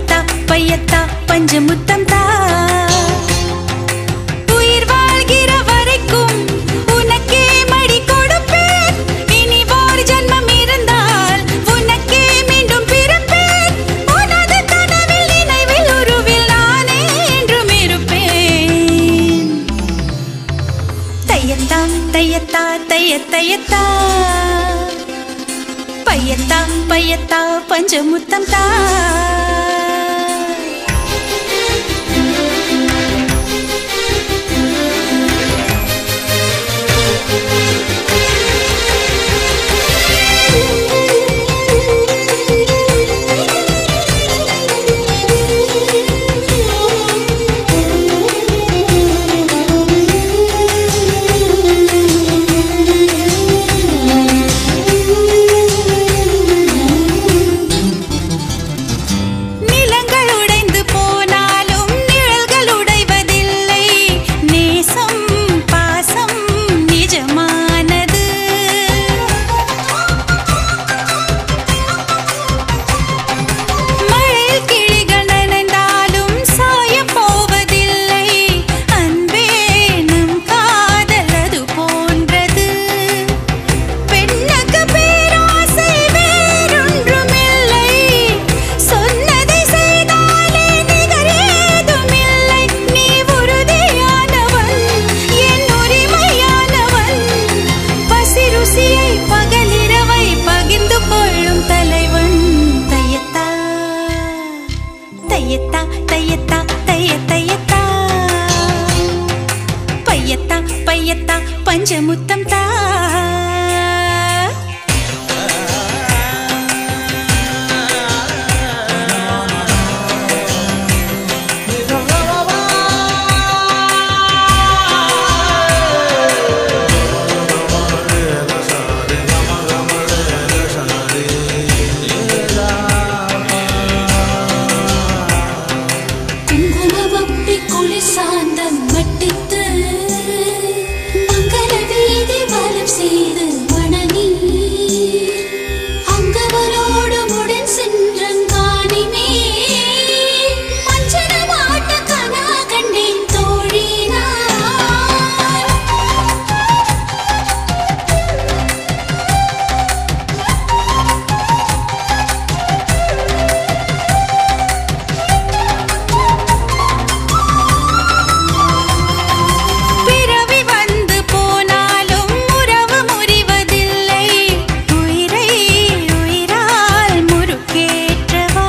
பையத்தா பையத்தா பஞ்சமுத்தம் தா உயிர் வாழ்கிற வரைக்கும் உனக்கே மடி கொடுப்பேன் இனி ஒரு ஜன்மம் இருந்தால் உனக்கே மீண்டும் பிறப்பேன் உனது கனவில் நினைவில் உருவில் நானே என்றும் இருப்பேன் தையத்தா தையத்தா தைய தையத்தா பையத்தா பையத்தா பஞ்சமுத்தம் தா நிலங்கள் உடைந்து போனாலும் நிழல்கள் உடைவதில்லை நேசம் பாசம் நிஜமானது மழையில் கிளிகள் நனைந்தாலும் சாயப் போவதில்லை அன்பே நம் காதல் அது போன்றது பெண்ணுக்கு பேராசை வேறொன்றுமில்லை சொன்னதை செய்தாலே நிகர் ஏதுமில்லை நீ உறுதியானவன் என் உரிமையானவன் பசி ருசியை பகலிரவை பகிர்ந்து கொள்ளும் தலைவன் தையத்தா தையத்தா தையத்தா தைய தையத்தா பையத்தா பையத்தா பஞ்சமுத்தம் தா குங்குமப்பி குளி சாந்தம் மட்டித்து மங்கள வீதி வலம் செய்து வணங்கி அங்கவரோடு முடன் சென்றங்கானிமே மஞ்சனமாட்ட கனா கண்டேன் தோழினார் பிறவி வந்து போனாலும் உறவு முறிவதில்லை உயிரை உயிரால் முறுக்கேற்றவா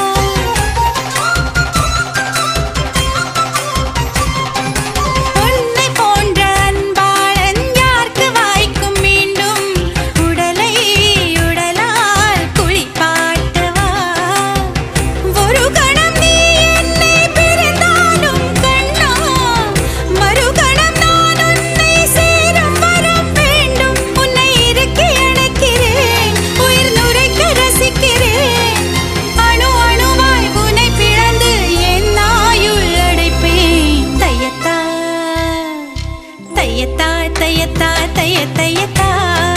உன்னை போன்ற அன்பாளன் யாருக்கு வாய்க்கும் மீண்டும் உடலை உடலால் குளிப்பாட்டவா ஒரு கணம் நீ என்னை பிரிந்தாலும் கண்ணா மறுகணம் நான் உன்னை சேரும் வரம் வேண்டும் உன்னை இறுக்கி அணைக்கிறேன் உயிர் நுரைக்க ரசிக்கிறேன் அணு அணுவாய் உன்னை பிளந்து என் ஆயுள் அடைப்பேன் தையத்தா தையத்தா தையத்தா தைய தையத்தா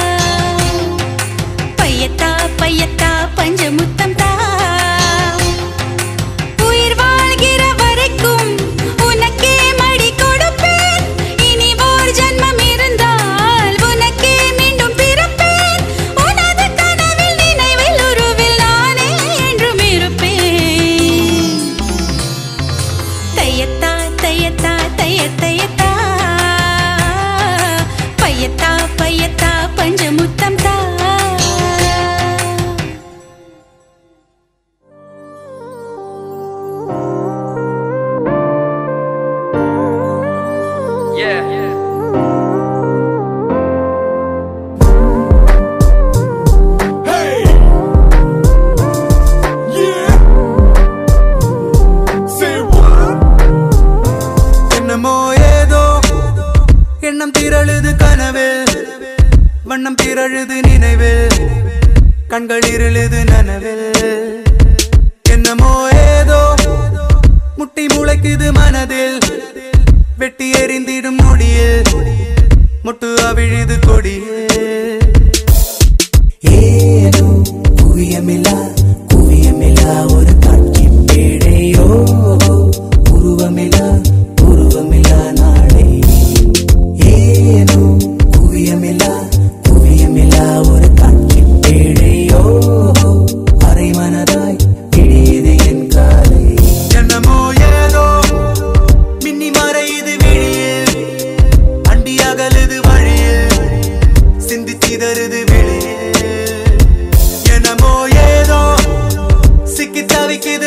பையத்தா பையத்தா பஞ்சமுத்தம் தா உயிர் வாழ்கிற வரைக்கும் உனக்கே மடி கொடுப்பேன் இனி ஓர் ஜன்மம் இருந்தால் உனக்கே மீண்டும் பிறப்பேன் உனது கனவில் நினைவில் உருவில் நானே என்றும் இருப்பேன் தையத்தா தையத்தா தைய தையத்தா பையத்தா பையத்தா பஞ்சமுத்தம் தா Yeah. Hey! Yeah! Say what? என்னமோ ஏதோ எண்ணம் திரழுது கனவில் வண்ணம் திரழுது நினைவில் கண்கள் இருளுது நனவில் என்னமோ ஏதோ முட்டி முளைக்குது மனதில் வெட்டி எறிந்திடும் நொடியில் முட்டு அவிழுது கொடியில் ஏனோ குவியமில்லா குவியமில்லா ஒரு காட்சி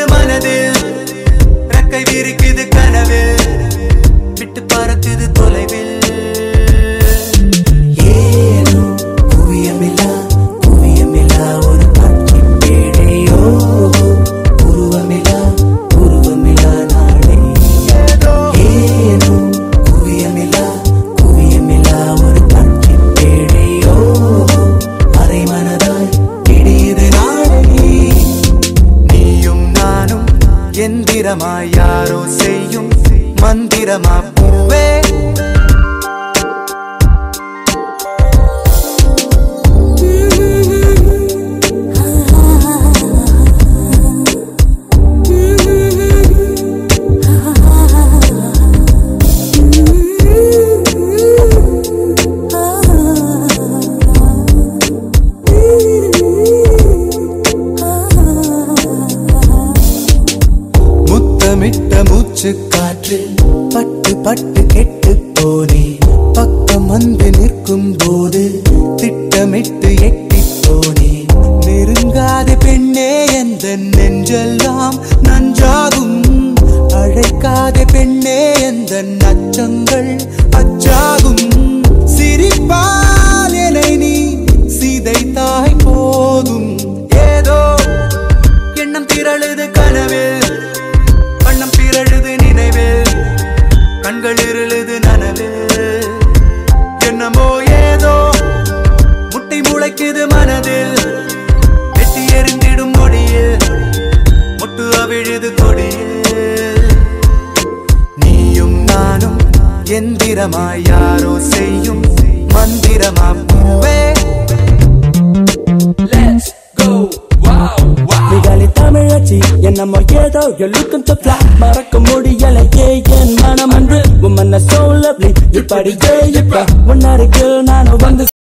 மனதில் ரெக்கை விரிக்குது கனவில் விட்டு பறக்குது தொலைவில் ஏனோ குவியமில்லா குவியமில்லா ஒரு காட்சி பேழையோ உருவமில்லா உருவமில்லா நாளை ஏனோ குவியமில்லா குவியமில்லா ஒரு காட்சி பேழையோ அரை மனதாய் இடியுது நாளை நீயும் நானும் எந்திரமாய் யாரோ செய்யும் மந்திரமா பூவே முத்தமிட்ட மூச்சு காற்றில் பட்டு பட்டு கெட்டு போனே பக்கம் வந்து நிற்கும் போது திட்டமிட்டு எட்டி போனே நெருங்காத பெண்ணே எந்த நெஞ்செல்லாம் நன்றாகும் அழைக்காத பெண்ணே எந்த நச்சங்கள் அச்சாகும் சிரிப்பால் என்னை நீ சிதைத்தாய் போதும் ஏதோ எண்ணம் திரழுது கனவில் வண்ணம் பிறழுது நினைவில் கண்கள் இருளுது நனவில் என்னமோ ஏதோ முட்டை முளைக்குது மனதில் வெட்டி எறிந்திடும் மொழியில் முட்டு அவிழுது கொடியில் நீயும் நானும் எந்திரமாய் யாரோ செய்யும் மந்திரமா பூவே Let's go, wow, wow. நிகாலி தமிழச்சி என்னமோ ஏதோ you're looking to fly மறக்க முடியலையே என் மனம் அன்று உன் மன்ன so lovely இப்படி இப்ப உன்னருகில் நான் வந்து